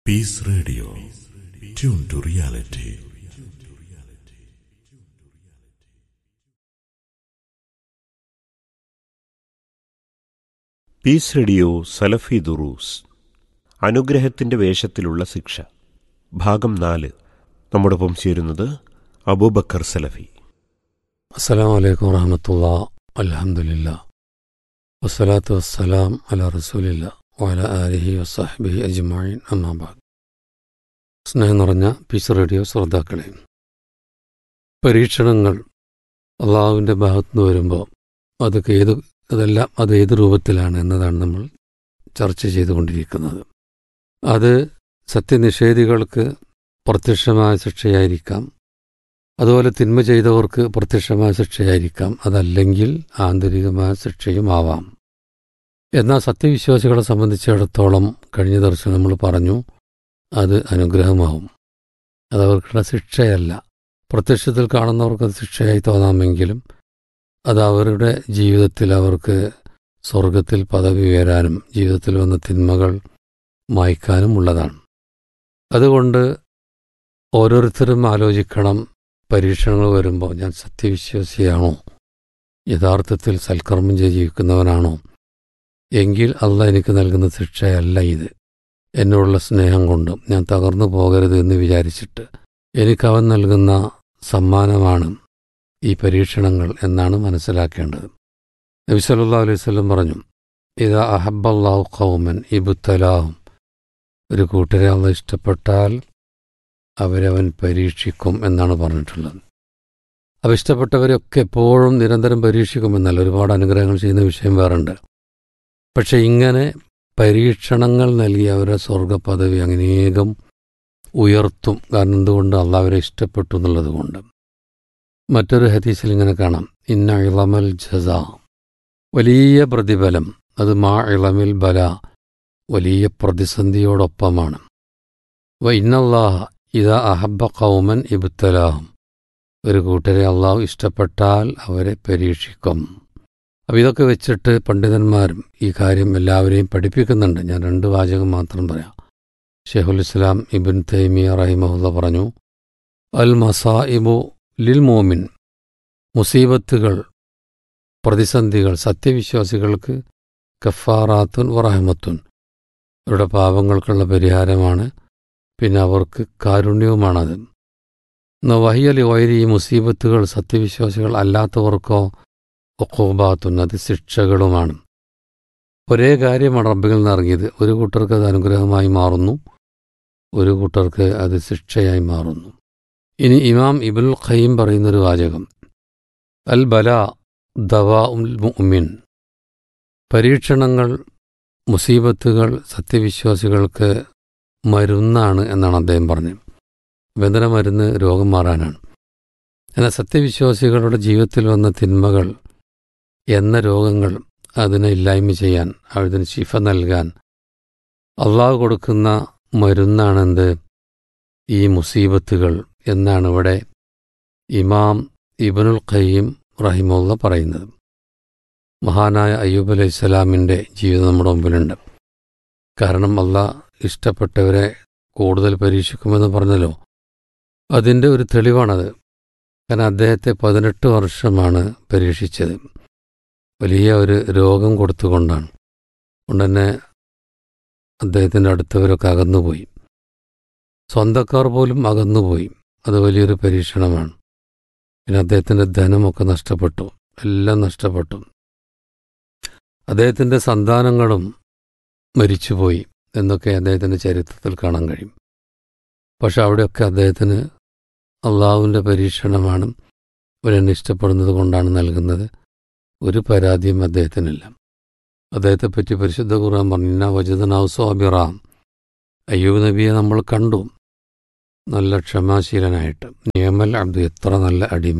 Piece radio tune to reality peace radio സലഫി ദുറൂസ് അനുഗ്രഹത്തിന്റെ വേഷത്തിലുള്ള ശിക്ഷ ഭാഗം നാല് നമ്മോടൊപ്പം ചേരുന്നത് അബൂബക്കർ സലഫി അസ്സലാം വലൈക്കും വറഹമത്തുള്ള അലഹമുല്ല വസ്സലാത്തു വസ്സലാം അല റസൂലില്ല വല ആലിഹി വസാഹിബിഹി അജ്മായിൻ അമ്മാബാദ് സ്നേഹം നിറഞ്ഞ പീസ് റേഡിയോ ശ്രോതാക്കളെ പരീക്ഷണങ്ങൾ അള്ളാഹുവിൻ്റെ ഭാഗത്തു നിന്ന് വരുമ്പോൾ അതൊക്കെ ഏത് അതെല്ലാം അത് ഏത് രൂപത്തിലാണ് എന്നതാണ് നമ്മൾ ചർച്ച ചെയ്തുകൊണ്ടിരിക്കുന്നത് അത് സത്യനിഷേധികൾക്ക് പ്രത്യക്ഷമായ ശിക്ഷയായിരിക്കാം അതുപോലെ തിന്മ ചെയ്തവർക്ക് പ്രത്യക്ഷമായ ശിക്ഷയായിരിക്കാം അതല്ലെങ്കിൽ ആന്തരികമായ ശിക്ഷയും ആവാം എന്നാൽ സത്യവിശ്വാസികളെ സംബന്ധിച്ചിടത്തോളം കഴിഞ്ഞ ദിവസം നമ്മൾ പറഞ്ഞു അത് അനുഗ്രഹമാവും അത് അവർക്കുള്ള ശിക്ഷയല്ല പ്രത്യക്ഷത്തിൽ കാണുന്നവർക്ക് അത് ശിക്ഷയായി തോന്നാമെങ്കിലും അത് അവരുടെ ജീവിതത്തിൽ അവർക്ക് സ്വർഗത്തിൽ പദവി ഉയരാനും ജീവിതത്തിൽ വന്ന തിന്മകൾ മായ്ക്കാനും ഉള്ളതാണ് അതുകൊണ്ട് ഓരോരുത്തരും ആലോചിക്കണം പരീക്ഷണങ്ങൾ വരുമ്പോൾ ഞാൻ സത്യവിശ്വാസിയാണോ യഥാർത്ഥത്തിൽ സൽക്കർമ്മം ചെയ്ത് ജീവിക്കുന്നവനാണോ എങ്കിൽ അല്ല എനിക്ക് നൽകുന്ന ശിക്ഷയല്ല ഇത് എന്നോടുള്ള സ്നേഹം കൊണ്ട് ഞാൻ തകർന്നു പോകരുത് എന്ന് വിചാരിച്ചിട്ട് എനിക്ക് അവൻ നൽകുന്ന സമ്മാനമാണ് ഈ പരീക്ഷണങ്ങൾ എന്നാണ് മനസ്സിലാക്കേണ്ടത് നബി സല്ലല്ലാഹു അലൈഹി വസല്ലം പറഞ്ഞു ഇതാ അഹബ്ബല്ലാഹു ഖൗമൻ ഇബുത്തലാഹും ഒരു കൂട്ടരെ അള്ള ഇഷ്ടപ്പെട്ടാൽ അവരവൻ പരീക്ഷിക്കും എന്നാണ് പറഞ്ഞിട്ടുള്ളത് അവ ഇഷ്ടപ്പെട്ടവരെയൊക്കെ എപ്പോഴും നിരന്തരം പരീക്ഷിക്കുമെന്നല്ല ഒരുപാട് അനുഗ്രഹങ്ങൾ ചെയ്യുന്ന വിഷയം വേറുണ്ട് പക്ഷെ ഇങ്ങനെ പരീക്ഷണങ്ങൾ നൽകി അവരെ സ്വർഗപദവി അനേകം ഉയർത്തും കാരണം എന്തുകൊണ്ട് അള്ളാഹ് ഇഷ്ടപ്പെട്ടു എന്നുള്ളത് കൊണ്ട് മറ്റൊരു ഹദീസിൽ ഇങ്ങനെ കാണാം ഇന്ന ഇളമൽ ജസ വലിയ പ്രതിഫലം അത് മാ ഇളമിൽ ബല വലിയ പ്രതിസന്ധിയോടൊപ്പമാണ് വ ഇന്നല്ലാഹ ഇതാ അഹബ്ബ കൗമൻ ഇബുത്തലാഹും ഒരു കൂട്ടരെ അള്ളാഹു ഇഷ്ടപ്പെട്ടാൽ അവരെ പരീക്ഷിക്കും അപ്പം ഇതൊക്കെ വെച്ചിട്ട് പണ്ഡിതന്മാരും ഈ കാര്യം എല്ലാവരെയും പഠിപ്പിക്കുന്നുണ്ട് ഞാൻ രണ്ട് വാചകം മാത്രം പറയാം ഷെയ്ഖുൽ ഇസ്ലാം ഇബിൻ തൈമിയ റഹിമഹുല്ല പറഞ്ഞു അൽ മസായിബു ലിൽ മോമിൻ മുസീബത്തുകൾ പ്രതിസന്ധികൾ സത്യവിശ്വാസികൾക്ക് കഫാറാത്തുൻ വറഹമത്തുൻ അവരുടെ പാപങ്ങൾക്കുള്ള പരിഹാരമാണ് പിന്നെ അവർക്ക് കാരുണ്യവുമാണത് എന്നാൽ വഹിയലി വൈരി ഈ മുസീബത്തുകൾ സത്യവിശ്വാസികൾ അല്ലാത്തവർക്കോ ഒക്കോബാത്തുൻ അത് ശിക്ഷകളുമാണ് ഒരേ കാര്യമാണ് റബ്ബിൽ നിന്ന് ഇറങ്ങിയത് ഒരു കൂട്ടർക്ക് അത് അനുഗ്രഹമായി മാറുന്നു ഒരു കൂട്ടർക്ക് അത് ശിക്ഷയായി മാറുന്നു ഇനി ഇമാം ഇബുൽ ഖയ്യം പറയുന്നൊരു വാചകം അൽ ബല ദവാ ഉൽ മുഅ്മിൻ പരീക്ഷണങ്ങൾ മുസീബത്തുകൾ സത്യവിശ്വാസികൾക്ക് മരുന്നാണ് എന്നാണ് അദ്ദേഹം പറഞ്ഞത് വേദന മരുന്ന് രോഗം മാറാനാണ് എന്നാൽ സത്യവിശ്വാസികളുടെ ജീവിതത്തിൽ വന്ന തിന്മകൾ എന്ന രോഗങ്ങൾ അതിനെ ഇല്ലായ്മ ചെയ്യാൻ അതിന് ശിഫ നൽകാൻ അള്ളാഹ് കൊടുക്കുന്ന മരുന്നാണെന്ത് ഈ മുസീബത്തുകൾ എന്നാണ് ഇവിടെ ഇമാം ഇബനുൽ ഖയ്യം റഹിമുള്ള പറയുന്നത് മഹാനായ അയ്യൂബ് അലൈഹി സ്വലാമിൻ്റെ ജീവിതം നമ്മുടെ മുമ്പിലുണ്ട് കാരണം അള്ളാഹ് ഇഷ്ടപ്പെട്ടവരെ കൂടുതൽ പരീക്ഷിക്കുമെന്ന് പറഞ്ഞല്ലോ അതിൻ്റെ ഒരു തെളിവാണത് കാരണം അദ്ദേഹത്തെ പതിനെട്ട് വർഷമാണ് പരീക്ഷിച്ചത് വലിയ ഒരു രോഗം കൊടുത്തുകൊണ്ടാണ് അതുകൊണ്ട് തന്നെ അദ്ദേഹത്തിൻ്റെ അടുത്തവരൊക്കെ അകന്നുപോയി സ്വന്തക്കാർ പോലും അകന്നുപോയി അത് വലിയൊരു പരീക്ഷണമാണ് പിന്നെ അദ്ദേഹത്തിൻ്റെ ധനമൊക്കെ നഷ്ടപ്പെട്ടു എല്ലാം നഷ്ടപ്പെട്ടു അദ്ദേഹത്തിൻ്റെ സന്താനങ്ങളും മരിച്ചുപോയി എന്നൊക്കെ അദ്ദേഹത്തിൻ്റെ ചരിത്രത്തിൽ കാണാൻ കഴിയും പക്ഷെ അവിടെയൊക്കെ അദ്ദേഹത്തിന് അള്ളാഹുവിൻ്റെ പരീക്ഷണമാണ് അവരെന്നെ ഇഷ്ടപ്പെടുന്നത് കൊണ്ടാണ് നൽകുന്നത് ഒരു പരാതിയും അദ്ദേഹത്തിനില്ല അദ്ദേഹത്തെപ്പറ്റി പരിശുദ്ധ ഖുർആൻ പറഞ്ഞ വജദനാവ് സ്വാബിറാം അയ്യൂബ് നബിയെ നമ്മൾ കണ്ടു നല്ല ക്ഷമാശീലനായിട്ട് നിയമൽ അബ്ദു എത്ര നല്ല അടിമ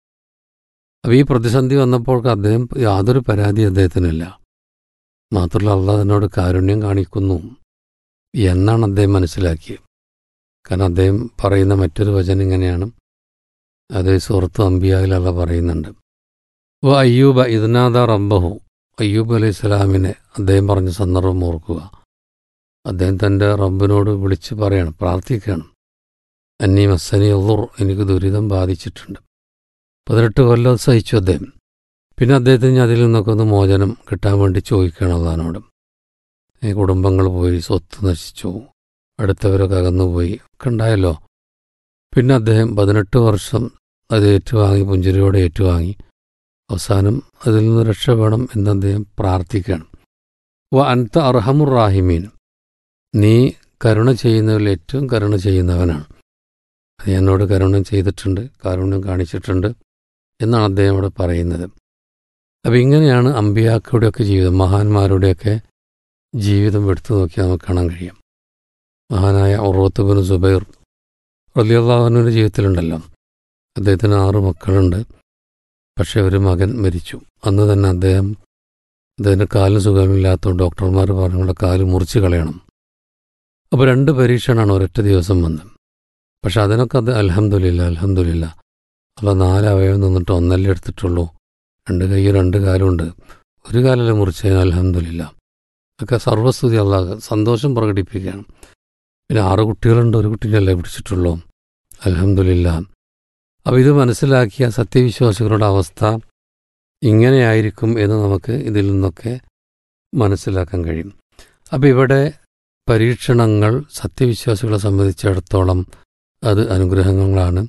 അപ്പോൾ ഈ പ്രതിസന്ധി വന്നപ്പോൾ അദ്ദേഹം യാതൊരു പരാതി അദ്ദേഹത്തിനില്ല മാത്രമല്ല അള്ളാഹിനോട് കാരുണ്യം കാണിക്കുന്നു എന്നാണ് അദ്ദേഹം മനസ്സിലാക്കിയത് കാരണം അദ്ദേഹം പറയുന്ന മറ്റൊരു വചനം ഇങ്ങനെയാണ് അത് സുഹൃത്ത് അമ്പിയായിലല്ല പറയുന്നുണ്ട് ഓ അയ്യൂബ ഇദ്നാദ റബ്ബഹു അയ്യൂബ് അലൈഹി സ്വലാമിനെ അദ്ദേഹം പറഞ്ഞ സന്ദർഭം ഓർക്കുക അദ്ദേഹം തൻ്റെ റബ്ബിനോട് വിളിച്ച് പറയണം പ്രാർത്ഥിക്കുകയാണ് അന്നീ മസ്സനി അള്ളൂർ എനിക്ക് ദുരിതം ബാധിച്ചിട്ടുണ്ട് പതിനെട്ട് കൊല്ലം സഹിച്ചു അദ്ദേഹം പിന്നെ അദ്ദേഹത്തിന് അതിൽ നിന്നൊക്കെ ഒന്ന് മോചനം കിട്ടാൻ വേണ്ടി ചോദിക്കണം അള്ളഹാനോട് ഈ കുടുംബങ്ങൾ പോയി സ്വത്ത് നശിച്ചു അടുത്തവരൊക്കെ അകന്നുപോയി ഒക്കെ ഉണ്ടായല്ലോ പിന്നെ അദ്ദേഹം പതിനെട്ട് വർഷം അത് ഏറ്റുവാങ്ങി പുഞ്ചിരിയോടെ ഏറ്റുവാങ്ങി അവസാനം അതിൽ നിന്ന് രക്ഷപ്പെടണം എന്ന് അദ്ദേഹം പ്രാർത്ഥിക്കുകയാണ് വ അൻത അർഹമുർ റാഹിമീൻ നീ കരുണ ചെയ്യുന്നവരിൽ ഏറ്റവും കരുണ ചെയ്യുന്നവനാണ് അത് എന്നോട് കരുണ ചെയ്തിട്ടുണ്ട് കാരുണ്യം കാണിച്ചിട്ടുണ്ട് എന്നാണ് അദ്ദേഹം ഇവിടെ പറയുന്നത് അപ്പം ഇങ്ങനെയാണ് അമ്പിയാക്കളുടെയൊക്കെ ജീവിതം മഹാന്മാരുടെയൊക്കെ ജീവിതം എടുത്തു നോക്കി നമുക്ക് കാണാൻ കഴിയും മഹാനായ ഒറോത്തുബിൻ സുബൈർ റലിയല്ലാഹുവിൻ്റെ ജീവിതത്തിലുണ്ടല്ലോ അദ്ദേഹത്തിന് ആറ് മക്കളുണ്ട് പക്ഷെ ഒരു മകൻ മരിച്ചു അന്ന് തന്നെ അദ്ദേഹം അദ്ദേഹത്തിൻ്റെ കാലിന് സുഖമില്ലാത്ത ഡോക്ടർമാർ പറഞ്ഞുകൊണ്ട് കാല് മുറിച്ച് കളയണം അപ്പോൾ രണ്ട് പരീക്ഷണമാണ് ഒരൊറ്റ ദിവസം വന്നത് പക്ഷെ അതിനൊക്കെ അത് അലഹമില്ല അലഹമില്ല അപ്പോൾ നാല് അവയവം നിന്നിട്ട് ഒന്നല്ലേ എടുത്തിട്ടുള്ളൂ രണ്ട് കൈയും രണ്ട് കാലുമുണ്ട് ഒരു കാലല്ലേ മുറിച്ചതിന് അലഹമില്ല ഒക്കെ സർവസ്തുതി അല്ലാതെ സന്തോഷം പ്രകടിപ്പിക്കുകയാണ് പിന്നെ ആറ് കുട്ടികളുണ്ട് ഒരു കുട്ടീനല്ലേ പിടിച്ചിട്ടുള്ളൂ അലഹമില്ല അപ്പോൾ ഇത് മനസ്സിലാക്കിയ സത്യവിശ്വാസികളുടെ അവസ്ഥ ഇങ്ങനെയായിരിക്കും എന്ന് നമുക്ക് ഇതിൽ നിന്നൊക്കെ മനസ്സിലാക്കാൻ കഴിയും അപ്പോൾ ഇവിടെ പരീക്ഷണങ്ങൾ സത്യവിശ്വാസികളെ സംബന്ധിച്ചിടത്തോളം അത് അനുഗ്രഹങ്ങളാണ്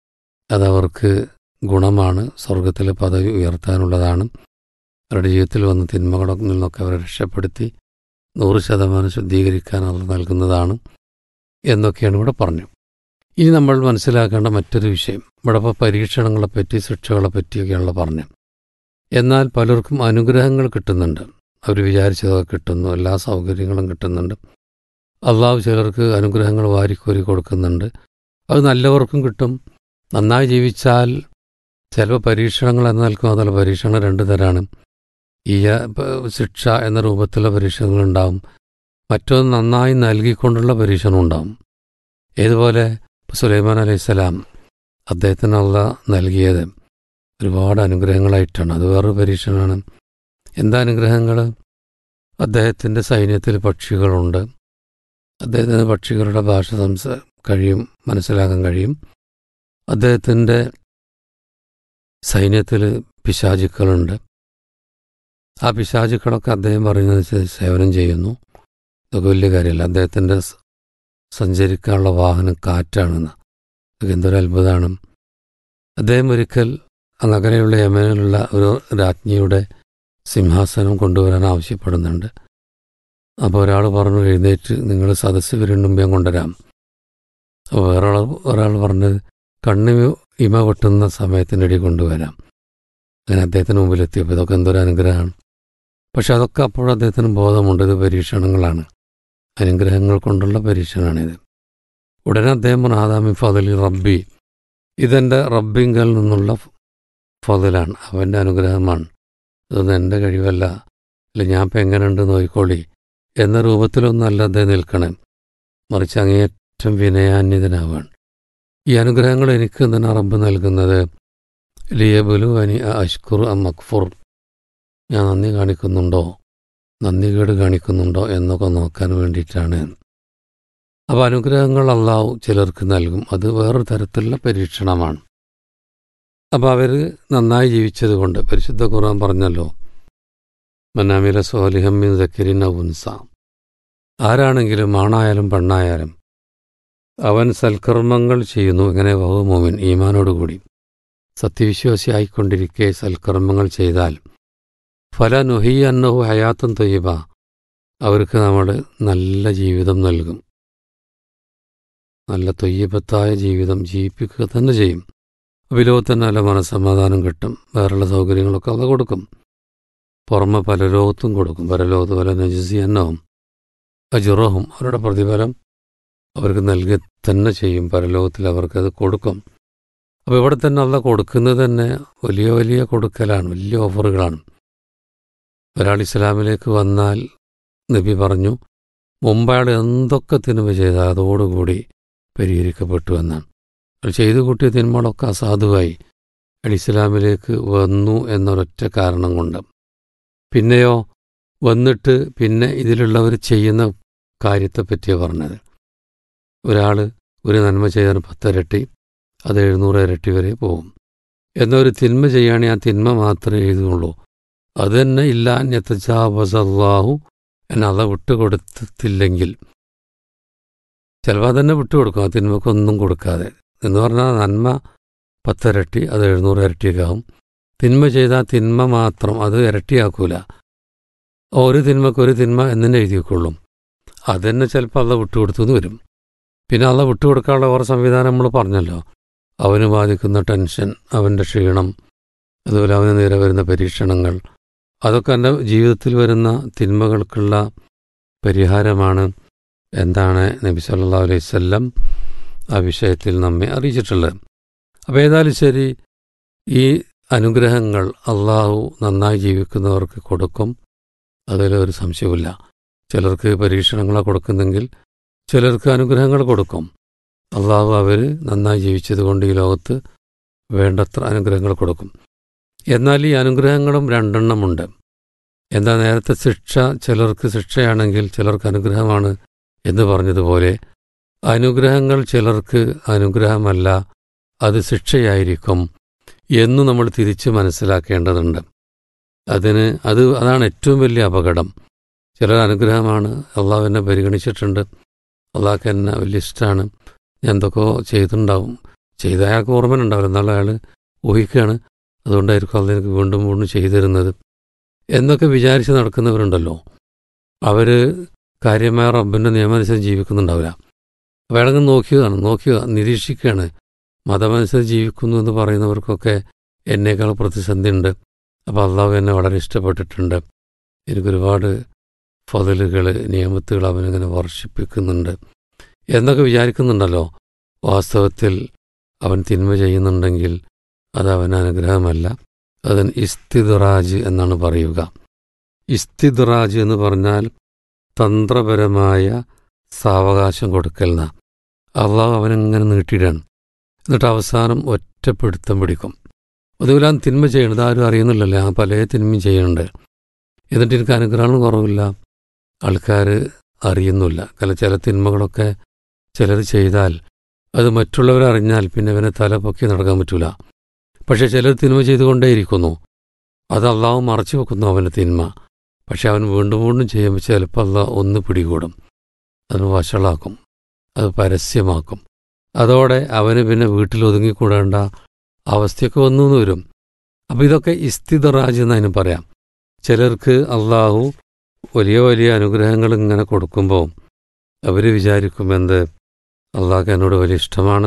അതവർക്ക് ഗുണമാണ് സ്വർഗത്തിലെ പദവി ഉയർത്താനുള്ളതാണ് അവരുടെ ജീവിതത്തിൽ വന്ന തിന്മകളിൽ നിന്നൊക്കെ അവരെ രക്ഷപ്പെടുത്തി നൂറ് ശതമാനം ശുദ്ധീകരിക്കാൻ അവർ നൽകുന്നതാണ് എന്നൊക്കെയാണ് ഇവിടെ പറഞ്ഞു ഇനി നമ്മൾ മനസ്സിലാക്കേണ്ട മറ്റൊരു വിഷയം ഇവിടെ ഇപ്പോൾ പരീക്ഷണങ്ങളെപ്പറ്റി ശിക്ഷകളെ പറ്റിയൊക്കെയാണല്ലോ പറഞ്ഞു എന്നാൽ പലർക്കും അനുഗ്രഹങ്ങൾ കിട്ടുന്നുണ്ട് അവർ വിചാരിച്ചതൊക്കെ കിട്ടുന്നു എല്ലാ സൗകര്യങ്ങളും കിട്ടുന്നുണ്ട് അള്ളാഹു ചിലർക്ക് അനുഗ്രഹങ്ങൾ വാരിക്കോരി കൊടുക്കുന്നുണ്ട് അത് നല്ലവർക്കും കിട്ടും നന്നായി ജീവിച്ചാൽ ചിലപ്പോൾ പരീക്ഷണങ്ങൾ എന്ന് നിൽക്കും അതല്ല പരീക്ഷണങ്ങൾ രണ്ട് തരാണ് ഈ ശിക്ഷ എന്ന രൂപത്തിലുള്ള പരീക്ഷണങ്ങളുണ്ടാവും മറ്റൊന്ന് നന്നായി നൽകിക്കൊണ്ടുള്ള പരീക്ഷണം ഉണ്ടാവും ഏതുപോലെ സുലൈമാൻ അലൈഹിസ്സലാം അദ്ദേഹത്തിനുള്ള നൽകിയത് ഒരുപാട് അനുഗ്രഹങ്ങളായിട്ടാണ് അത് വേറൊരു പരീക്ഷണമാണ് എന്താ അനുഗ്രഹങ്ങൾ അദ്ദേഹത്തിൻ്റെ സൈന്യത്തിൽ പക്ഷികളുണ്ട് അദ്ദേഹത്തിന് പക്ഷികളുടെ ഭാഷ സംസ കഴിയും മനസ്സിലാക്കാൻ കഴിയും അദ്ദേഹത്തിൻ്റെ സൈന്യത്തിൽ പിശാചുക്കളുണ്ട് ആ പിശാചുക്കളൊക്കെ അദ്ദേഹം പറയുന്നത് സേവനം ചെയ്യുന്നു ഇതൊക്കെ വലിയ കാര്യമല്ല അദ്ദേഹത്തിൻ്റെ സഞ്ചരിക്കാനുള്ള വാഹനം കാറ്റാണെന്ന് ഇതൊക്കെ എന്തൊരു അത്ഭുതമാണ് അദ്ദേഹം ഒരിക്കൽ അങ്ങനെയുള്ള യമനിലുള്ള ഒരു രാജ്ഞിയുടെ സിംഹാസനം കൊണ്ടുവരാൻ ആവശ്യപ്പെടുന്നുണ്ട് അപ്പോൾ ഒരാൾ പറഞ്ഞു എഴുന്നേറ്റ് നിങ്ങൾ സദസ്സ് വരുന്നുമ്പ് ഞാൻ കൊണ്ടുവരാം അപ്പോൾ വേറൊരാൾ ഒരാൾ പറഞ്ഞത് കണ്ണ് ഇമ വെട്ടുന്ന സമയത്തിനിടെ കൊണ്ടുവരാം അങ്ങനെ അദ്ദേഹത്തിന് മുമ്പിലെത്തിയപ്പോൾ ഇതൊക്കെ എന്തൊരു അനുഗ്രഹമാണ് പക്ഷെ അതൊക്കെ അപ്പോൾ അദ്ദേഹത്തിന് ബോധമുണ്ട് ഇത് പരീക്ഷണങ്ങളാണ് അനുഗ്രഹങ്ങൾ കൊണ്ടുള്ള പരീക്ഷണമാണിത് ഉടനെ അദ്ദേഹം പറഞ്ഞു ആദാമി ഫതലി റബ്ബി ഇതെൻ്റെ റബ്ബിങ്കൽ നിന്നുള്ള ഫതലാണ് അവൻ്റെ അനുഗ്രഹമാണ് ഇതൊന്നും എൻ്റെ കഴിവല്ല അല്ല ഞാൻ ഇപ്പം എങ്ങനെയുണ്ട് നോയിക്കോളി എന്ന രൂപത്തിലൊന്നല്ല അദ്ദേഹം നിൽക്കണേ മറിച്ച് അങ്ങേയറ്റം വിനയാന്യതനാവാണ് ഈ അനുഗ്രഹങ്ങൾ എനിക്ക് എന്തിനാ റബ്ബ് നൽകുന്നത് ലിയബുലു അനി അഷ്കുർ അ മക്ഫുർ ഞാൻ നന്ദി കാണിക്കുന്നുണ്ടോ നന്ദികേട് കാണിക്കുന്നുണ്ടോ എന്നൊക്കെ നോക്കാൻ വേണ്ടിയിട്ടാണ് അപ്പോൾ അനുഗ്രഹങ്ങൾ അള്ളാഹു ചിലർക്ക് നൽകും അത് വേറൊരു തരത്തിലുള്ള പരീക്ഷണമാണ് അപ്പോൾ അവർ നന്നായി ജീവിച്ചതുകൊണ്ട് പരിശുദ്ധ ഖുർആൻ പറഞ്ഞല്ലോ മനാമില സോലിഹമ്മിൻ സക്കരിൻ ഉൻസ ആരാണെങ്കിലും ആണായാലും പെണ്ണായാലും അവൻ സൽക്കർമ്മങ്ങൾ ചെയ്യുന്നു ഇങ്ങനെ വഹുമോമിൻ ഈമാനോടുകൂടി സത്യവിശ്വാസി ആയിക്കൊണ്ടിരിക്കെ സൽക്കർമ്മങ്ങൾ ചെയ്താൽ ഫല നുഹി അന്നഹു ഹയാത്തം തൊയ്യബ അവർക്ക് നമ്മൾ നല്ല ജീവിതം നൽകും നല്ല തൊയ്യബത്തായ ജീവിതം ജീവിപ്പിക്കുക തന്നെ ചെയ്യും വിലോകത്തിന് നല്ല മനസ്സമാധാനം കിട്ടും വേറെയുള്ള സൗകര്യങ്ങളൊക്കെ അത് കൊടുക്കും പുറമെ പരലോകത്തും കൊടുക്കും പരലോകത്ത് പല നജസി എന്നാവും അജുറഹും അവരുടെ പ്രതിഫലം അവർക്ക് നൽകി തന്നെ ചെയ്യും പരലോകത്തിൽ അവർക്കത് കൊടുക്കും അപ്പോൾ ഇവിടെ തന്നെ അല്ല കൊടുക്കുന്നത് തന്നെ വലിയ വലിയ കൊടുക്കലാണ് വലിയ ഓഫറുകളാണ് ഒരാൾ ഇസ്ലാമിലേക്ക് വന്നാൽ നബി പറഞ്ഞു മുമ്പ് അയാൾ എന്തൊക്കെ തിന്മ ചെയ്താൽ അതോടുകൂടി പരിഹരിക്കപ്പെട്ടു എന്നാണ് അയാൾ ചെയ്തു കൂട്ടിയ തിന്മകളൊക്കെ അസാധുവായി അയാൾ ഇസ്ലാമിലേക്ക് വന്നു എന്നൊരൊറ്റ കാരണം കൊണ്ട് പിന്നെയോ വന്നിട്ട് പിന്നെ ഇതിലുള്ളവർ ചെയ്യുന്ന കാര്യത്തെപ്പറ്റിയാണ് പറഞ്ഞത് ഒരാൾ ഒരു നന്മ ചെയ്യാൻ പത്തിരട്ടി അത് എഴുന്നൂറ് ഇരട്ടി വരെ പോകും എന്നൊരു തിന്മ ചെയ്യുകയാണെങ്കിൽ ആ തിന്മ മാത്രമേ എഴുതുള്ളൂ അത് തന്നെ ഇല്ല ഞത്തച്ചാബസല്ലാഹു എന്നത് വിട്ടുകൊടുത്തില്ലെങ്കിൽ ചിലപ്പോൾ അതന്നെ വിട്ടുകൊടുക്കും ആ തിന്മക്കൊന്നും കൊടുക്കാതെ എന്ന് പറഞ്ഞാൽ നന്മ പത്തിരട്ടി അത് എഴുന്നൂറ് ഇരട്ടിയൊക്കെ ആവും തിന്മ ചെയ്താൽ തിന്മ മാത്രം അത് ഇരട്ടിയാക്കൂല ഒരു തിന്മക്ക് ഒരു തിന്മ എന്നെ എഴുതിക്കൊള്ളും അതന്നെ ചിലപ്പോൾ അള്ള വിട്ടുകൊടുത്തു എന്ന് വരും പിന്നെ അള്ള വിട്ടുകൊടുക്കാനുള്ള ഓരോ സംവിധാനം നമ്മൾ പറഞ്ഞല്ലോ അവന് ബാധിക്കുന്ന ടെൻഷൻ അവൻ്റെ ക്ഷീണം അതുപോലെ അവന് നേരെ വരുന്ന പരീക്ഷണങ്ങൾ അതൊക്കെ എൻ്റെ ജീവിതത്തിൽ വരുന്ന തിന്മകൾക്കുള്ള പരിഹാരമാണ് എന്താണ് നബി സല്ലാ അലൈഹി സ്വല്ലം ആ വിഷയത്തിൽ നമ്മെ അറിയിച്ചിട്ടുള്ളത് അപ്പോൾ ഏതായാലും ശരി ഈ അനുഗ്രഹങ്ങൾ അള്ളാഹു നന്നായി ജീവിക്കുന്നവർക്ക് കൊടുക്കും അതിലൊരു സംശയമില്ല ചിലർക്ക് പരീക്ഷണങ്ങളെ കൊടുക്കുന്നെങ്കിൽ ചിലർക്ക് അനുഗ്രഹങ്ങൾ കൊടുക്കും അള്ളാഹു അവർ നന്നായി ജീവിച്ചതുകൊണ്ട് ഈ ലോകത്ത് വേണ്ടത്ര അനുഗ്രഹങ്ങൾ കൊടുക്കും എന്നാൽ ഈ അനുഗ്രഹങ്ങളും രണ്ടെണ്ണമുണ്ട് എന്താ നേരത്തെ ശിക്ഷ ചിലർക്ക് ശിക്ഷയാണെങ്കിൽ ചിലർക്ക് അനുഗ്രഹമാണ് എന്ന് പറഞ്ഞതുപോലെ അനുഗ്രഹങ്ങൾ ചിലർക്ക് അനുഗ്രഹമല്ല അത് ശിക്ഷയായിരിക്കും എന്ന് നമ്മൾ തിരിച്ച് മനസ്സിലാക്കേണ്ടതുണ്ട് അതിന് അത് അതാണ് ഏറ്റവും വലിയ അപകടം ചിലർ അനുഗ്രഹമാണ് അള്ളാഹു എന്നെ പരിഗണിച്ചിട്ടുണ്ട് അള്ളാഹ്ക്ക് എന്നെ വലിയ ഇഷ്ടമാണ് ഞാൻ എന്തൊക്കെയോ ചെയ്തിട്ടുണ്ടാവും ചെയ്ത അയാൾക്ക് ഓർമ്മയുണ്ടാവില്ല എന്നുള്ള അയാൾ ഊഹിക്കുകയാണ് അതുകൊണ്ടായിരിക്കും അള്ള എനിക്ക് വീണ്ടും വീണ്ടും ചെയ്തു തരുന്നത് എന്നൊക്കെ വിചാരിച്ച് നടക്കുന്നവരുണ്ടല്ലോ അവർ കാര്യമായ റബ്ബിൻ്റെ നിയമമനുസരിച്ച് ജീവിക്കുന്നുണ്ടാവില്ല അപ്പോൾ അയാളങ്ങ് നോക്കിയതാണ് നോക്കുക നിരീക്ഷിക്കുകയാണ് മതമനുസരിച്ച് ജീവിക്കുന്നു എന്ന് പറയുന്നവർക്കൊക്കെ എന്നേക്കാൾ പ്രതിസന്ധി ഉണ്ട് അപ്പോൾ അള്ളാഹു എന്നെ വളരെ ഇഷ്ടപ്പെട്ടിട്ടുണ്ട് എനിക്കൊരുപാട് ഫതലുകൾ നിയമത്തുകൾ അവനിങ്ങനെ വർഷിപ്പിക്കുന്നുണ്ട് എന്നൊക്കെ വിചാരിക്കുന്നുണ്ടല്ലോ വാസ്തവത്തിൽ അവൻ തിന്മ ചെയ്യുന്നുണ്ടെങ്കിൽ അത് അവന് അനുഗ്രഹമല്ല അതിന് ഇസ്തിദ്റാജ് എന്നാണ് പറയുക ഇസ്തിദ്റാജ് എന്ന് പറഞ്ഞാൽ തന്ത്രപരമായ സാവകാശം കൊടുക്കൽന അള്ളാഹു അവനെങ്ങനെ നീട്ടിയിടാണ് എന്നിട്ട് അവസാനം ഒറ്റപ്പെടുത്തം പിടിക്കും അതുപോലെ ആ തിന്മ ചെയ്യണത് ആരും അറിയുന്നില്ലല്ലോ ആ പല തിന്മയും ചെയ്യുന്നുണ്ട് എന്നിട്ട് എനിക്ക് അനുഗ്രഹം കുറവില്ല ആൾക്കാർ അറിയുന്നില്ല ചില ചില തിന്മകളൊക്കെ ചിലർ ചെയ്താൽ അത് മറ്റുള്ളവരറിഞ്ഞാൽ പിന്നെ അവനെ തല പൊക്കി നടക്കാൻ പറ്റൂല പക്ഷെ ചിലർ തിന്മ ചെയ്തുകൊണ്ടേയിരിക്കുന്നു അത് അള്ളാഹു മറച്ചു വെക്കുന്നു അവൻ്റെ തിന്മ പക്ഷെ അവൻ വീണ്ടും വീണ്ടും ചെയ്യുമ്പോൾ ചിലപ്പോൾ അള്ളാഹ് ഒന്ന് പിടികൂടും അത് വഷളാക്കും അത് പരസ്യമാക്കും അതോടെ അവന് പിന്നെ വീട്ടിൽ ഒതുങ്ങിക്കൂടേണ്ട അവസ്ഥയൊക്കെ വന്നു എന്ന് വരും അപ്പോൾ ഇതൊക്കെ ഇസ്തിദറാജ് എന്ന് അതിന് പറയാം ചിലർക്ക് അള്ളാഹു വലിയ വലിയ അനുഗ്രഹങ്ങൾ ഇങ്ങനെ കൊടുക്കുമ്പോൾ അവർ വിചാരിക്കും എന്ത് അള്ളാഹ് എന്നോട് വലിയ ഇഷ്ടമാണ്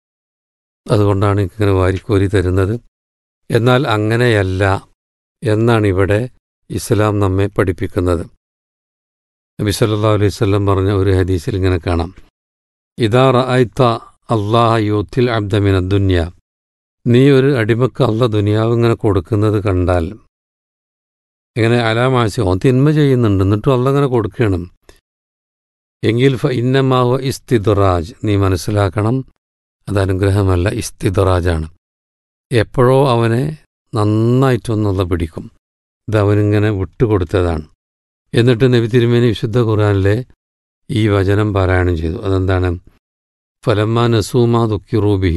അതുകൊണ്ടാണ് എനിക്കിങ്ങനെ വാരിക്കോരി തരുന്നത് എന്നാൽ അങ്ങനെയല്ല എന്നാണ് ഇവിടെ ഇസ്ലാം നമ്മെ പഠിപ്പിക്കുന്നത് നബി സല്ലാ അലൈഹി സ്വല്ലം പറഞ്ഞ ഒരു ഹദീസിൽ ഇങ്ങനെ കാണാം ഇതാ റഅയ്ത അള്ളാഹ യൂത്തിൽ അബ്ദമിന ദുന്യ നീ ഒരു അടിമക്ക് അള്ള ദുനിയാവ് ഇങ്ങനെ കൊടുക്കുന്നത് കണ്ടാൽ ഇങ്ങനെ അലാമാശി ഓൻ തിന്മ ചെയ്യുന്നുണ്ട് എന്നിട്ടും അള്ള ഇങ്ങനെ കൊടുക്കണം എങ്കിൽ ഫ ഇന്നമാവ ഇസ്തിദറാജ് നീ മനസ്സിലാക്കണം അത് അനുഗ്രഹമല്ല ഇസ്തിദറാജാണ് എപ്പോഴോ അവനെ നന്നായിട്ടൊന്നുള്ള പിടിക്കും ഇത് അവനിങ്ങനെ വിട്ടുകൊടുത്തതാണ് എന്നിട്ട് നബി തിരുമേനി വിശുദ്ധ ഖുറാനിലെ ഈ വചനം പാരായണം ചെയ്തു അതെന്താണ് ഫലമ്മ നസൂമ ദുഃഖിറൂബി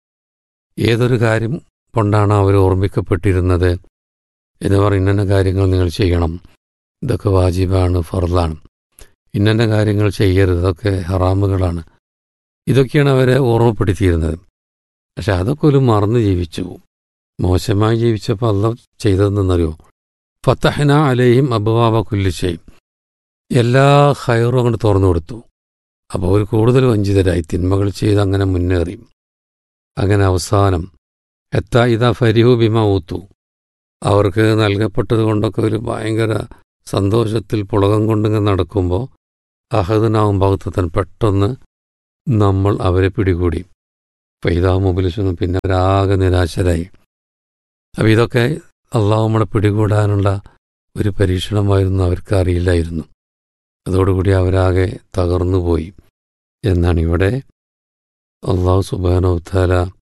ഏതൊരു കാര്യം കൊണ്ടാണ് അവർ ഓർമ്മിക്കപ്പെട്ടിരുന്നത് എന്ന് പറഞ്ഞ ഇന്ന കാര്യങ്ങൾ നിങ്ങൾ ചെയ്യണം ഇതൊക്കെ വാജിബാണ് ഫർദാണ് ഇന്ന കാര്യങ്ങൾ ചെയ്യരുത് ഇതൊക്കെ ഹറാമുകളാണ് ഇതൊക്കെയാണ് അവരെ ഓർമ്മപ്പെടുത്തിയിരുന്നത് പക്ഷെ അതൊക്കെ ഒരു മറന്ന് ജീവിച്ചു മോശമായി ജീവിച്ചപ്പോൾ അല്ല ചെയ്തതെന്നറിയോ ഫത്തഹന അലയും അബുവാബ കുല്ലിശയും എല്ലാ ഹയറും അങ്ങോട്ട് തുറന്നു കൊടുത്തു അപ്പോൾ അവർ കൂടുതൽ വഞ്ചിതരായി തിന്മകൾ ചെയ്ത് അങ്ങനെ മുന്നേറി അങ്ങനെ അവസാനം എത്താ ഇതാ ഫരിഹു ബിമ ഊത്തു അവർക്ക് നൽകപ്പെട്ടത് കൊണ്ടൊക്കെ ഒരു ഭയങ്കര സന്തോഷത്തിൽ പുളകം കൊണ്ടിങ്ങനെ നടക്കുമ്പോൾ അഹദനാവും ഭക്തത്തൻ പെട്ടെന്ന് നമ്മൾ അവരെ പിടികൂടി ഫൈദാ മുബിലിസുന്നു പിന്നെ അവരാകെ നിരാശരായി അപ്പം ഇതൊക്കെ അള്ളാഹു നമ്മളെ പിടികൂടാനുള്ള ഒരു പരീക്ഷണമായിരുന്നു അവർക്ക് അറിയില്ലായിരുന്നു അതോടുകൂടി അവരാകെ തകർന്നുപോയി എന്നാണ് ഇവിടെ അള്ളാഹു സുബാനോത്താല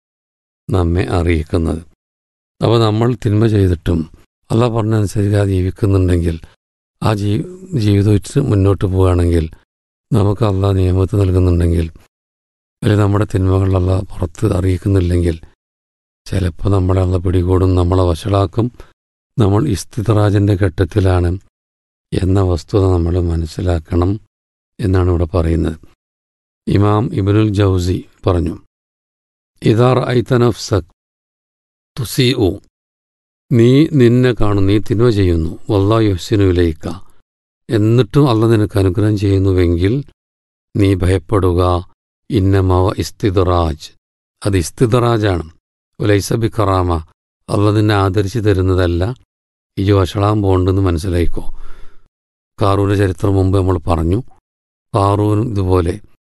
നമ്മെ അറിയിക്കുന്നത് അപ്പോൾ നമ്മൾ തിന്മ ചെയ്തിട്ടും അള്ളാഹ് പറഞ്ഞനുസരിച്ച് ആ ജീവിക്കുന്നുണ്ടെങ്കിൽ ആ ജീ ജീവിതം മുന്നോട്ട് പോവുകയാണെങ്കിൽ നമുക്ക് അല്ല നിയമത്ത് നൽകുന്നുണ്ടെങ്കിൽ അല്ലെങ്കിൽ നമ്മുടെ തിന്മകളല്ല പുറത്ത് അറിയിക്കുന്നില്ലെങ്കിൽ ചിലപ്പോൾ നമ്മളെ അള്ള പിടികൂടും നമ്മളെ വഷളാക്കും നമ്മൾ ഇസ്തിതറാജിൻ്റെ ഘട്ടത്തിലാണ് എന്ന വസ്തുത നമ്മൾ മനസ്സിലാക്കണം എന്നാണ് ഇവിടെ പറയുന്നത് ഇമാം ഇബനുൽ ജൗസി പറഞ്ഞു ഇതാർ ഐത്തനഫ്സക് തുസി ഉ നീ നിന്നെ കാണും നീ തിന്മ ചെയ്യുന്നു വല്ലാ യുഹ്സിനുവിലേക്ക എന്നിട്ടും അല്ല നിനക്ക് അനുഗ്രഹം ചെയ്യുന്നുവെങ്കിൽ നീ ഭയപ്പെടുക ഇന്നമവ ഇസ്തിദറാജ് അത് ഇസ്തിദറാജാണ് ഉലൈസബി കറാമ അല്ല നിന്നെ ആദരിച്ചു തരുന്നതല്ല ഈ വഷളാൻ പോണ്ടെന്ന് മനസ്സിലായിക്കോ കാറൂൻ്റെ ചരിത്രം മുമ്പ് നമ്മൾ പറഞ്ഞു കാറൂനും ഇതുപോലെ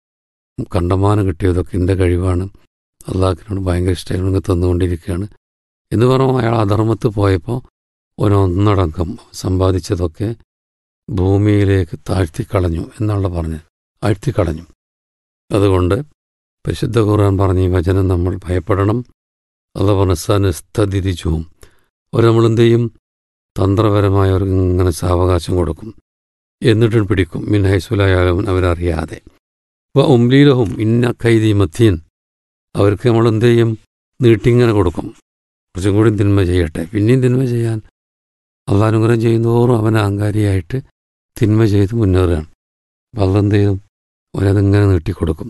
കണ്ടമാനം കിട്ടിയതൊക്കെ എൻ്റെ കഴിവാണ് അള്ളാഹിനോട് ഭയങ്കര ഇഷ്ടങ്ങൾ തന്നുകൊണ്ടിരിക്കുകയാണ് എന്ന് പറയുമ്പോൾ അയാൾ അധർമ്മത്ത് പോയപ്പോൾ ഒന്നടങ്കം സമ്പാദിച്ചതൊക്കെ ഭൂമിയിലേക്ക് താഴ്ത്തിക്കളഞ്ഞു എന്നുള്ള പറഞ്ഞ് ആഴ്ത്തിക്കളഞ്ഞു അതുകൊണ്ട് പരിശുദ്ധ ഖുർആൻ പറഞ്ഞ ഈ വചനം നമ്മൾ ഭയപ്പെടണം അത് പറഞ്ഞസ്ഥാനസ്ഥതിരിച്ചുവും അവർ നമ്മളെന്ത് ചെയ്യും തന്ത്രപരമായ അവർക്ക് ഇങ്ങനെ സാവകാശം കൊടുക്കും എന്നിട്ട് പിടിക്കും മിൻ ഹൈസുലായാലും അവരറിയാതെ വ ഉംലീലഹും ഇന്ന കൈതി മത്തീൻ അവർക്ക് നമ്മൾ എന്ത് ചെയ്യും നീട്ടിങ്ങനെ കൊടുക്കും കുറച്ചും കൂടി തിന്മ ചെയ്യട്ടെ പിന്നെയും തിന്മ ചെയ്യാൻ അള്ളാനുഗ്രഹം ചെയ്യുന്നതോറും അവൻ അഹങ്കാരിയായിട്ട് തിന്മ ചെയ്ത് മുന്നേറുകയാണ് അപ്പം അതെന്ത് ചെയ്യും അവനതിങ്ങനെ നീട്ടിക്കൊടുക്കും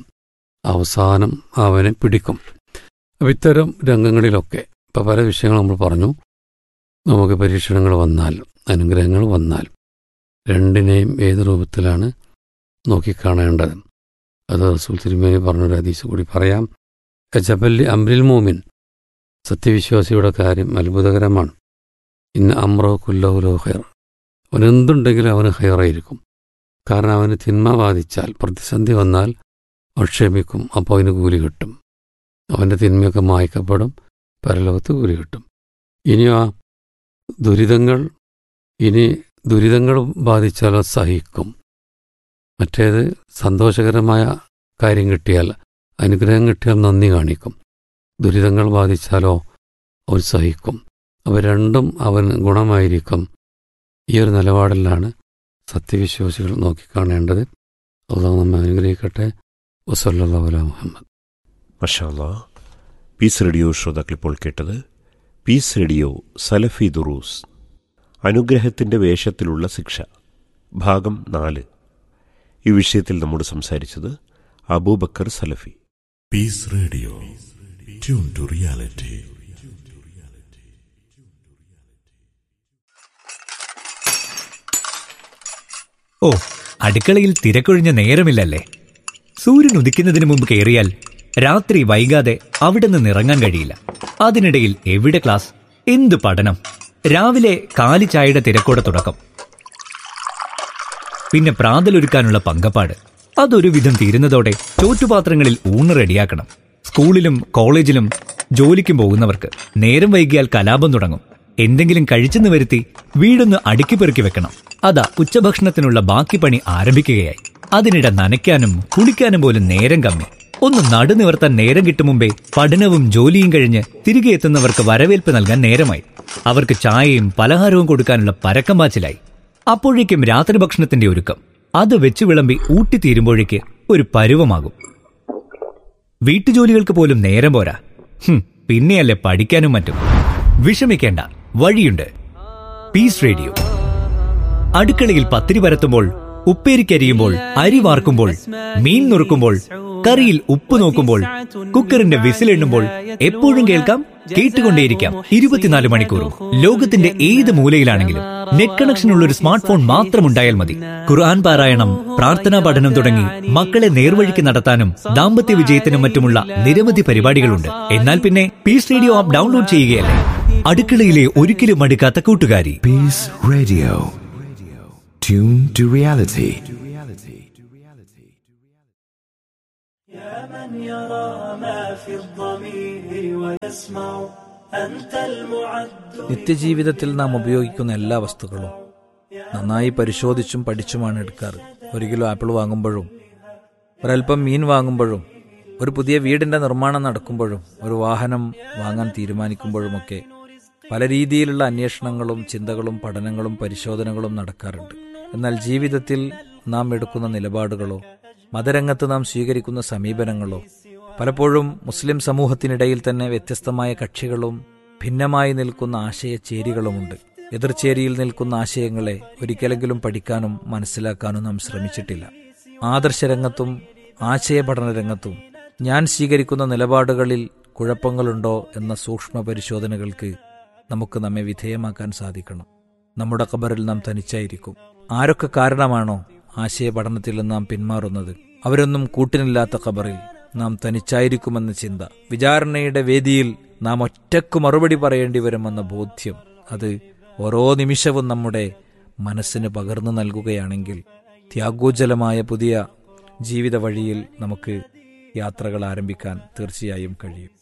അവസാനം അവനെ പിടിക്കും അപ്പം ഇത്തരം രംഗങ്ങളിലൊക്കെ ഇപ്പം പല വിഷയങ്ങൾ നമ്മൾ പറഞ്ഞു നമുക്ക് പരീക്ഷണങ്ങൾ വന്നാൽ അനുഗ്രഹങ്ങൾ വന്നാൽ രണ്ടിനെയും ഏത് രൂപത്തിലാണ് നോക്കിക്കാണേണ്ടത് അത് റസൂൽ തിരുമേനി പറഞ്ഞൊരു ഹദീസ് കൂടി പറയാം ജബല്ലി അമ്രിൽ മോമിൻ സത്യവിശ്വാസിയുടെ കാര്യം അത്ഭുതകരമാണ് ഇന്ന അമ്രോ കുല്ലഹുലോ ഹെയർ അവനെന്തുണ്ടെങ്കിലും അവന് ഹെയറായിരിക്കും കാരണം അവന് തിന്മ ബാധിച്ചാൽ പ്രതിസന്ധി വന്നാൽ അവൻ ക്ഷമിക്കും അപ്പോൾ അവന് കൂലി കിട്ടും അവൻ്റെ തിന്മയൊക്കെ മായ്ക്കപ്പെടും പരലോകത്ത് കൂലി കിട്ടും ഇനി ആ ദുരിതങ്ങൾ ഇനി ദുരിതങ്ങൾ ബാധിച്ചാൽ അത് സഹിക്കും മറ്റേത് സന്തോഷകരമായ കാര്യം കിട്ടിയാൽ അനുഗ്രഹം കിട്ടിയാൽ നന്ദി കാണിക്കും ദുരിതങ്ങൾ ബാധിച്ചാലോ അവൻ സഹിക്കും അവ രണ്ടും അവൻ ഗുണമായിരിക്കും ഈ ഒരു നിലപാടിലാണ് സത്യവിശ്വാസികൾ നോക്കിക്കാണേണ്ടത് അള്ളാഹു നമ്മെ അനുഗ്രഹിക്കട്ടെ വസല്ലാ മുഹമ്മദ് മഷാല്ല പീസ് റേഡിയോ ശ്രോതാക്കൾ ഇപ്പോൾ കേട്ടത് പീസ് റേഡിയോ സലഫി ദുറൂസ് അനുഗ്രഹത്തിൻ്റെ വേഷത്തിലുള്ള ശിക്ഷ ഭാഗം നാല് ഈ വിഷയത്തിൽ നമ്മോട് സംസാരിച്ചത് അബൂബക്കർ സലഫി Peace Radio. Tune to reality. ഓ അടുക്കളയിൽ തിരക്കൊഴിഞ്ഞ നേരമില്ലല്ലേ സൂര്യൻ ഉദിക്കുന്നതിന് മുമ്പ് കയറിയാൽ രാത്രി വൈകാതെ അവിടെ നിന്ന് ഇറങ്ങാൻ കഴിയില്ല അതിനിടയിൽ എവിടെ ക്ലാസ് എന്ത് പഠനം രാവിലെ കാലി ചായയുടെ തിരക്കോടെ തുടക്കം പിന്നെ പ്രാതലൊരുക്കാനുള്ള പങ്കപ്പാട് അതൊരു വിധം തീരുന്നതോടെ ചോറ്റുപാത്രങ്ങളിൽ ഊണ് റെഡിയാക്കണം സ്കൂളിലും കോളേജിലും ജോലിക്കും പോകുന്നവർക്ക് നേരം വൈകിയാൽ കലാപം തുടങ്ങും എന്തെങ്കിലും കഴിച്ചെന്ന് വരുത്തി വീടൊന്ന് അടുക്കി പെറുക്കി വെക്കണം അതാ ഉച്ചഭക്ഷണത്തിനുള്ള ബാക്കി പണി ആരംഭിക്കുകയായി അതിനിടെ നനയ്ക്കാനും കുളിക്കാനും പോലും നേരം കമ്മി ഒന്ന് നടുനിവർത്താൻ നേരം കിട്ടും മുമ്പേ പഠനവും ജോലിയും കഴിഞ്ഞ് തിരികെ എത്തുന്നവർക്ക് വരവേൽപ്പ് നൽകാൻ നേരമായി അവർക്ക് ചായയും പലഹാരവും കൊടുക്കാനുള്ള പരക്കം പാച്ചിലായി അപ്പോഴേക്കും രാത്രി ഭക്ഷണത്തിന്റെ ഒരുക്കം അത് വെച്ച് വിളമ്പി ഊട്ടിത്തീരുമ്പോഴേക്ക് ഒരു പരുവമാകും വീട്ടുജോലികൾക്ക് പോലും നേരം പോരാ ഹും, പിന്നെയല്ലേ പഠിക്കാനും മറ്റും വിഷമിക്കേണ്ട വഴിയുണ്ട് പീസ് റേഡിയോ അടുക്കളയിൽ പത്തിരി പരത്തുമ്പോൾ ഉപ്പേരിക്കരിയുമ്പോൾ അരി വാർക്കുമ്പോൾ മീൻ നുറുക്കുമ്പോൾ കറിയിൽ ഉപ്പ് നോക്കുമ്പോൾ കുക്കറിന്റെ വിസിലെണ്ണുമ്പോൾ എപ്പോഴും കേൾക്കാം കേട്ടുകൊണ്ടേയിരിക്കാം ഇരുപത്തിനാല് മണിക്കൂറും ലോകത്തിന്റെ ഏത് മൂലയിലാണെങ്കിലും നെറ്റ് കണക്ഷൻ ഉള്ള ഒരു സ്മാർട്ട് ഫോൺ മാത്രം ഉണ്ടായാൽ മതി ഖുർആൻ പാരായണം പ്രാർത്ഥനാ പഠനം തുടങ്ങി മക്കളെ നേർവഴിക്ക് നടത്താനും ദാമ്പത്യ വിജയത്തിനും മറ്റുമുള്ള നിരവധി പരിപാടികളുണ്ട് എന്നാൽ പിന്നെ പീസ് റേഡിയോ ആപ്പ് ഡൗൺലോഡ് ചെയ്യുകയല്ലേ അടുക്കളയിലെ ഒരിക്കലും മടുക്കാത്ത കൂട്ടുകാരി Peace Radio. Tune to reality. من يرى ما في الضمير ويسمع أنت المعد നിത്യജീവിതത്തിൽ നാം ഉപയോഗിക്കുന്ന എല്ലാ വസ്തുക്കളും നന്നായി പരിശോധിച്ചും പഠിച്ചുമാണ് എടുക്കാറ് ഒരു കിലോ ആപ്പിൾ വാങ്ങുമ്പോഴും ഒരൽപ്പം മീൻ വാങ്ങുമ്പോഴും ഒരു പുതിയ വീടിന്റെ നിർമ്മാണം നടക്കുമ്പോഴും ഒരു വാഹനം വാങ്ങാൻ തീരുമാനിക്കുമ്പോഴുമൊക്കെ പല രീതിയിലുള്ള അന്വേഷണങ്ങളും ചിന്തകളും പഠനങ്ങളും പരിശോധനകളും നടക്കാറുണ്ട് എന്നാൽ ജീവിതത്തിൽ നാം എടുക്കുന്ന നിലപാടുകളോ മതരംഗത്ത് നാം സ്വീകരിക്കുന്ന സമീപനങ്ങളോ പലപ്പോഴും മുസ്ലിം സമൂഹത്തിനിടയിൽ തന്നെ വ്യത്യസ്തമായ കക്ഷികളും ഭിന്നമായി നിൽക്കുന്ന ആശയചേരികളുമുണ്ട് എതിർചേരിയിൽ നിൽക്കുന്ന ആശയങ്ങളെ ഒരിക്കലെങ്കിലും പഠിക്കാനും മനസ്സിലാക്കാനും നാം ശ്രമിച്ചിട്ടില്ല ആദർശരംഗത്തും ആശയപഠന രംഗത്തും ഞാൻ സ്വീകരിക്കുന്ന നിലപാടുകളിൽ കുഴപ്പങ്ങളുണ്ടോ എന്ന സൂക്ഷ്മ പരിശോധനകൾക്ക് നമുക്ക് നമ്മെ വിധേയമാക്കാൻ സാധിക്കണം നമ്മുടെ ഖബറിൽ നാം തനിച്ചായിരിക്കും ആരൊക്കെ കാരണമാണോ ആശയപഠനത്തിൽ നിന്ന് നാം പിന്മാറുന്നത് അവരൊന്നും കൂട്ടിനില്ലാത്ത ഖബറിൽ നാം തനിച്ചായിരിക്കുമെന്ന ചിന്ത വിചാരണയുടെ വേദിയിൽ നാം ഒറ്റക്ക് മറുപടി പറയേണ്ടി വരുമെന്ന ബോധ്യം അത് ഓരോ നിമിഷവും നമ്മുടെ മനസ്സിന് പകർന്നു നൽകുകയാണെങ്കിൽ ത്യാഗോജ്ജലമായ പുതിയ ജീവിത വഴിയിൽ നമുക്ക് യാത്രകൾ ആരംഭിക്കാൻ തീർച്ചയായും കഴിയും